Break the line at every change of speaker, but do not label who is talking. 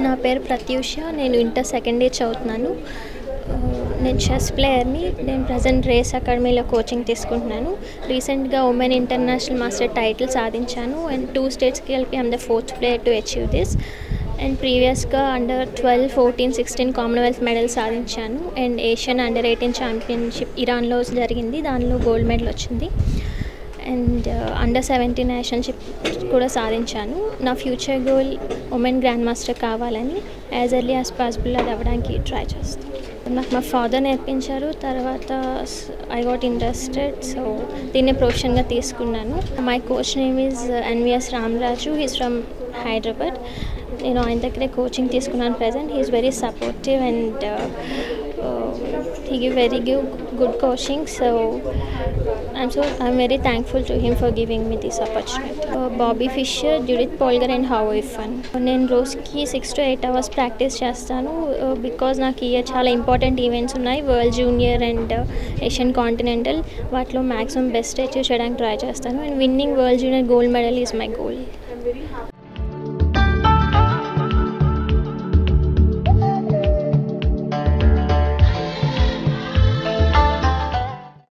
నా పేరు ప్రత్యూష నేను ఇంటర్ సెకండ్ ఇయర్ చదువుతున్నాను ఆ, నేను చెస్ ప్లేయర్ని నేను ప్రజెంట్ రేస్ అకాడమీలో కోచింగ్ తీసుకుంటున్నాను రీసెంట్గా ఉమెన్ ఇంటర్నేషనల్ మాస్టర్ టైటిల్ సాధించాను అండ్ టూ స్టేట్స్కి కలిపి I'm the fourth player to achieve this and ప్రీవియస్గా under twelve fourteen sixteen Commonwealth medal సాధించాను and Asian under eighteen championship ఇరాన్లో జరిగింది దానిలో గోల్డ్ మెడల్ వచ్చింది అండ్ అండర్ సెవెంటీన్ నేషనల్షిప్ కూడా సాధించాను నా future goal women grand master కావాలని యాజ్ ఎర్లీ యాజ్ పాసిబుల్ అది అవ్వడానికి ట్రై చేస్తాను నాకు మా ఫాదర్ నేర్పించారు తర్వాత ఐ గాట్ ఇంట్రెస్టెడ్ సో దీన్ని ప్రొఫెషన్గా తీసుకున్నాను my coach name is NVS Ramaraju he's from Hyderabad నేను ఆయన దగ్గరే కోచింగ్ తీసుకున్నాను present he's very supportive and he give very give good coaching so I'm so I'm very thankful to him for giving me this opportunity. Uh, Bobby Fischer, Judith Polgar and Howie Fun. నేను రోజుకి six to eight hours practice చేస్తాను because నాకు year చాలా important events ఉన్నాయి world junior and Asian continental వాటిలో maximum best achieve చేయడానికి try చేస్తాను and winning world junior gold medal is my goal